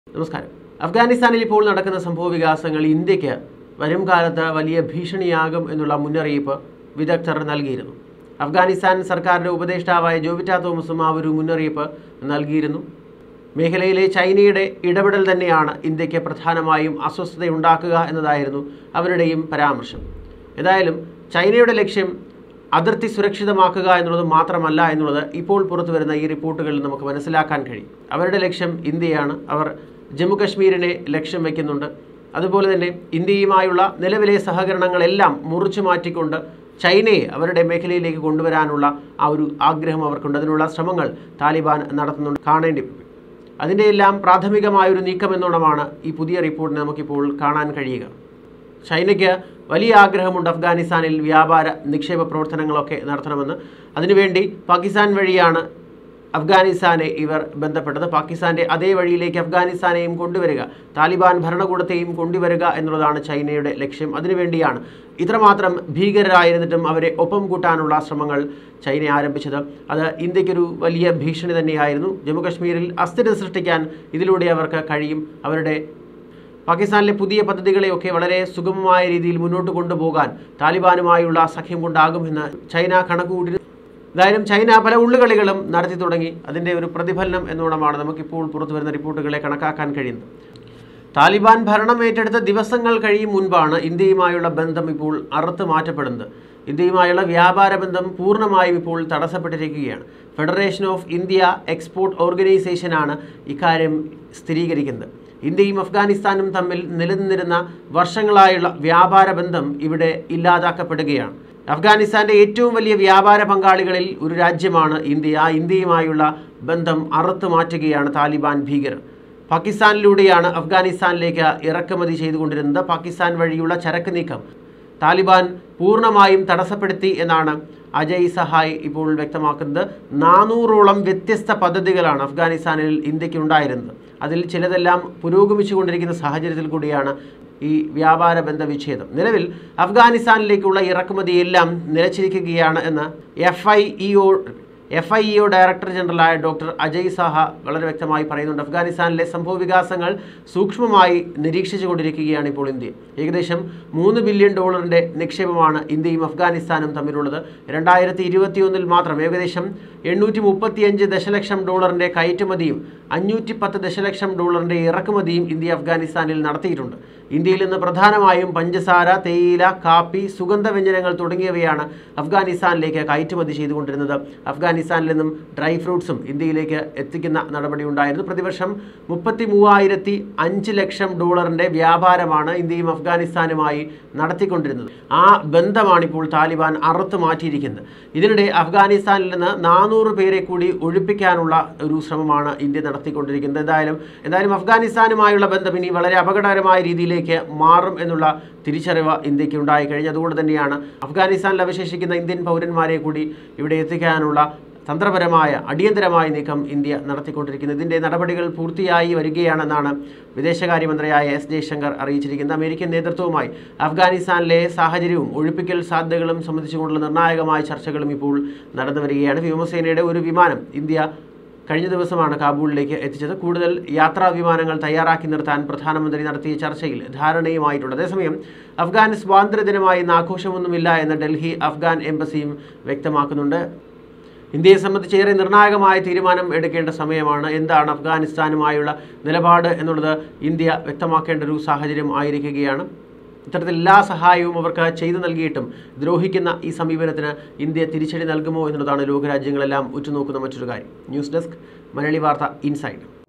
നമസ്കാരം അഫ്ഗാനിസ്ഥാനിൽ ഇപ്പോൾ നടക്കുന്ന സംഭവ വികാസങ്ങൾ ഇന്ത്യക്ക് വരും കാലത്ത് വലിയ ഭീഷണിയാകും എന്നുള്ള മുന്നറിയിപ്പ് വിദഗ്ധർ നൽകിയിരുന്നു അഫ്ഗാനിസ്ഥാൻ സർക്കാരിൻ്റെ ഉപദേഷ്ടാവായ ജോവിറ്റ തോമസും ആ ഒരു മുന്നറിയിപ്പ് നൽകിയിരുന്നു മേഖലയിലെ ചൈനയുടെ ഇടപെടൽ തന്നെയാണ് ഇന്ത്യക്ക് പ്രധാനമായും അസ്വസ്ഥതയുണ്ടാക്കുക എന്നതായിരുന്നു അവരുടെയും പരാമർശം ഏതായാലും ചൈനയുടെ ലക്ഷ്യം അതിർത്തി സുരക്ഷിതമാക്കുക എന്നുള്ളത് മാത്രമല്ല എന്നുള്ളത് ഇപ്പോൾ പുറത്തു വരുന്ന ഈ റിപ്പോർട്ടുകളിൽ നമുക്ക് മനസ്സിലാക്കാൻ കഴിയും അവരുടെ ലക്ഷ്യം ഇന്ത്യയാണ് അവർ ജമ്മു കശ്മീരിനെ ലക്ഷ്യം വയ്ക്കുന്നുണ്ട് അതുപോലെ തന്നെ ഇന്ത്യയുമായുള്ള നിലവിലെ സഹകരണങ്ങളെല്ലാം മുറിച്ചു മാറ്റിക്കൊണ്ട് ചൈനയെ അവരുടെ മേഖലയിലേക്ക് കൊണ്ടുവരാനുള്ള ആ ഒരു ആഗ്രഹം അവർക്കുണ്ട് അതിനുള്ള ശ്രമങ്ങൾ താലിബാൻ നടത്തുന്നുണ്ട് കാണേണ്ടി വരും അതിൻ്റെ എല്ലാം പ്രാഥമികമായൊരു നീക്കം എന്നോണമാണ് ഈ പുതിയ റിപ്പോർട്ടിന് നമുക്കിപ്പോൾ കാണാൻ കഴിയുക ചൈനയ്ക്ക് വലിയ ആഗ്രഹമുണ്ട് അഫ്ഗാനിസ്ഥാനിൽ വ്യാപാര നിക്ഷേപ പ്രവർത്തനങ്ങളൊക്കെ നടത്തണമെന്ന് അതിനുവേണ്ടി പാകിസ്ഥാൻ വഴിയാണ് അഫ്ഗാനിസ്ഥാനെ ഇവർ ബന്ധപ്പെട്ടത് പാകിസ്ഥാൻ്റെ അതേ വഴിയിലേക്ക് അഫ്ഗാനിസ്ഥാനെയും കൊണ്ടുവരിക താലിബാൻ ഭരണകൂടത്തെയും കൊണ്ടുവരിക എന്നുള്ളതാണ് ചൈനയുടെ ലക്ഷ്യം അതിനുവേണ്ടിയാണ് ഇത്രമാത്രം ഭീകരരായിരുന്നിട്ടും അവരെ ഒപ്പം കൂട്ടാനുള്ള ശ്രമങ്ങൾ ചൈന ആരംഭിച്ചത് അത് ഇന്ത്യക്കൊരു വലിയ ഭീഷണി തന്നെയായിരുന്നു ജമ്മു കശ്മീരിൽ അസ്ഥിരത സൃഷ്ടിക്കാൻ ഇതിലൂടെ അവർക്ക് കഴിയും അവരുടെ പാകിസ്ഥാനിലെ പുതിയ പദ്ധതികളെയൊക്കെ വളരെ സുഗമമായ രീതിയിൽ മുന്നോട്ട് കൊണ്ടുപോകാൻ താലിബാനുമായുള്ള സഖ്യം കൊണ്ടാകുമെന്ന് ചൈന കണക്കുകൂട്ടി എന്തായാലും ചൈന പല ഉള്ളുകളികളും നടത്തി തുടങ്ങി അതിൻ്റെ ഒരു പ്രതിഫലനം എന്നോണമാണ് നമുക്കിപ്പോൾ പുറത്തു വരുന്ന റിപ്പോർട്ടുകളെ കണക്കാക്കാൻ കഴിയുന്നത് താലിബാൻ ഭരണം ഏറ്റെടുത്ത ദിവസങ്ങൾ കഴിയും മുൻപാണ് ഇന്ത്യയുമായുള്ള ബന്ധം ഇപ്പോൾ അറുത്ത് മാറ്റപ്പെടുന്നത് ഇന്ത്യയുമായുള്ള വ്യാപാര ബന്ധം പൂർണ്ണമായും ഇപ്പോൾ തടസ്സപ്പെട്ടിരിക്കുകയാണ് ഫെഡറേഷൻ ഓഫ് ഇന്ത്യ എക്സ്പോർട്ട് ഓർഗനൈസേഷനാണ് ഇക്കാര്യം സ്ഥിരീകരിക്കുന്നത് ഇന്ത്യയും അഫ്ഗാനിസ്ഥാനും തമ്മിൽ നിലനിന്നിരുന്ന വർഷങ്ങളായുള്ള വ്യാപാര ബന്ധം ഇവിടെ ഇല്ലാതാക്കപ്പെടുകയാണ് അഫ്ഗാനിസ്ഥാന്റെ ഏറ്റവും വലിയ വ്യാപാര പങ്കാളികളിൽ ഒരു രാജ്യമാണ് ഇന്ത്യ ആ ഇന്ത്യയുമായുള്ള ബന്ധം അറുത്തു മാറ്റുകയാണ് താലിബാൻ ഭീകരർ പാകിസ്ഥാനിലൂടെയാണ് അഫ്ഗാനിസ്ഥാനിലേക്ക് ഇറക്കുമതി ചെയ്തുകൊണ്ടിരുന്നത് പാകിസ്ഥാൻ വഴിയുള്ള ചരക്ക് നീക്കം താലിബാൻ പൂർണ്ണമായും തടസ്സപ്പെടുത്തി എന്നാണ് അജയ് സഹായ് ഇപ്പോൾ വ്യക്തമാക്കുന്നത് നാനൂറോളം വ്യത്യസ്ത പദ്ധതികളാണ് അഫ്ഗാനിസ്ഥാനിൽ ഇന്ത്യക്ക് ഉണ്ടായിരുന്നത് അതിൽ ചിലതെല്ലാം പുരോഗമിച്ചുകൊണ്ടിരിക്കുന്ന സാഹചര്യത്തിൽ കൂടിയാണ് ഈ വ്യാപാര ബന്ധ വിച്ഛേദം നിലവിൽ അഫ്ഗാനിസ്ഥാനിലേക്കുള്ള ഇറക്കുമതിയെല്ലാം നിലച്ചിരിക്കുകയാണ് എന്ന് F I E O F I E O director ജനറലായ ഡോക്ടർ അജയ് സാഹ വളരെ വ്യക്തമായി പറയുന്നുണ്ട് അഫ്ഗാനിസ്ഥാനിലെ സംഭവ വികാസങ്ങൾ സൂക്ഷ്മമായി നിരീക്ഷിച്ചു കൊണ്ടിരിക്കുകയാണ് ഇപ്പോൾ ഇന്ത്യ ഏകദേശം മൂന്ന് ബില്യൺ ഡോളറിൻ്റെ നിക്ഷേപമാണ് ഇന്ത്യയും അഫ്ഗാനിസ്ഥാനും തമ്മിലുള്ളത് രണ്ടായിരത്തി ഇരുപത്തിയൊന്നിൽ മാത്രം ഏകദേശം എണ്ണൂറ്റി മുപ്പത്തിയഞ്ച് ദശലക്ഷം ഡോളറിൻ്റെ കയറ്റുമതിയും അഞ്ഞൂറ്റി പത്ത് ദശലക്ഷം ഡോളറിൻ്റെ ഇറക്കുമതിയും ഇന്ത്യ അഫ്ഗാനിസ്ഥാനിൽ നടത്തിയിട്ടുണ്ട് ഇന്ത്യയിൽ നിന്ന് പ്രധാനമായും പഞ്ചസാര തേയില കാപ്പി സുഗന്ധവ്യഞ്ജനങ്ങൾ തുടങ്ങിയവയാണ് അഫ്ഗാനിസ്ഥാനിലേക്ക് കയറ്റുമതി ചെയ്തുകൊണ്ടിരുന്നത് അഫ്ഗാനിസ്ഥാനിൽ നിന്നും ഡ്രൈ ഫ്രൂട്ട്സും ഇന്ത്യയിലേക്ക് എത്തിക്കുന്ന നടപടി ഉണ്ടായിരുന്നു പ്രതിവർഷം മുപ്പത്തി മൂവായിരത്തി അഞ്ച് ലക്ഷം ഡോളറിൻ്റെ വ്യാപാരമാണ് ഇന്ത്യയും അഫ്ഗാനിസ്ഥാനുമായി നടത്തിക്കൊണ്ടിരുന്നത് ആ ബന്ധമാണ് ഇപ്പോൾ താലിബാൻ അറുത്ത് മാറ്റിയിരിക്കുന്നത് ഇതിനിടെ അഫ്ഗാനിസ്ഥാനിൽ നിന്ന് നാനൂറ് പേരെ കൂടി ഒഴിപ്പിക്കാനുള്ള ഒരു ശ്രമമാണ് ഇന്ത്യ നടത്തിക്കൊണ്ടിരിക്കുന്നത് എന്തായാലും എന്തായാലും അഫ്ഗാനിസ്ഥാനുമായുള്ള ബന്ധം ഇനി വളരെ അപകടകരമായ രീതിയിലേക്ക് മാറും എന്നുള്ള തിരിച്ചറിവ് ഇന്ത്യക്ക് ഉണ്ടായി കഴിഞ്ഞു അതുകൊണ്ട് തന്നെയാണ് അഫ്ഗാനിസ്ഥാനിൽ അവശേഷിക്കുന്ന ഇന്ത്യൻ പൗരന്മാരെ കൂടി ഇവിടെ എത്തിക്കാനുള്ള തന്ത്രപരമായ അടിയന്തരമായ നീക്കം ഇന്ത്യ നടത്തിക്കൊണ്ടിരിക്കുന്നത് ഇതിൻ്റെ നടപടികൾ പൂർത്തിയായി വരികയാണെന്നാണ് വിദേശകാര്യമന്ത്രിയായ എസ് ജയശങ്കർ അറിയിച്ചിരിക്കുന്നത് അമേരിക്കൻ നേതൃത്വവുമായി അഫ്ഗാനിസ്ഥാനിലെ സാഹചര്യവും ഒഴിപ്പിക്കൽ സാധ്യതകളും സംബന്ധിച്ചുകൊണ്ടുള്ള നിർണായകമായ ചർച്ചകളും ഇപ്പോൾ നടന്നു വരികയാണ് വ്യോമസേനയുടെ ഒരു വിമാനം ഇന്ത്യ കഴിഞ്ഞ ദിവസമാണ് കാബൂളിലേക്ക് എത്തിച്ചത് കൂടുതൽ യാത്രാ വിമാനങ്ങൾ തയ്യാറാക്കി നിർത്താൻ പ്രധാനമന്ത്രി നടത്തിയ ചർച്ചയിൽ ധാരണയുമായിട്ടുണ്ട് അതേസമയം അഫ്ഗാൻ സ്വാതന്ത്ര്യദിനമായി ഇന്ന് ആഘോഷമൊന്നുമില്ല എന്ന് ഡൽഹി അഫ്ഗാൻ എംബസിയും വ്യക്തമാക്കുന്നുണ്ട് ഇന്ത്യയെ സംബന്ധിച്ച് ഏറെ നിർണായകമായ തീരുമാനം എടുക്കേണ്ട സമയമാണ് എന്താണ് അഫ്ഗാനിസ്ഥാനുമായുള്ള നിലപാട് എന്നുള്ളത് ഇന്ത്യ വ്യക്തമാക്കേണ്ട ഒരു സാഹചര്യം ആയിരിക്കുകയാണ് ഇത്തരത്തിൽ എല്ലാ സഹായവും അവർക്ക് ചെയ്തു നൽകിയിട്ടും ദ്രോഹിക്കുന്ന ഈ സമീപനത്തിന് ഇന്ത്യ തിരിച്ചടി നൽകുമോ എന്നുള്ളതാണ് ലോകരാജ്യങ്ങളെല്ലാം ഉറ്റുനോക്കുന്ന മറ്റൊരു കാര്യം ന്യൂസ് ഡെസ്ക് മലയാളി വാർത്ത ഇൻസൈഡ്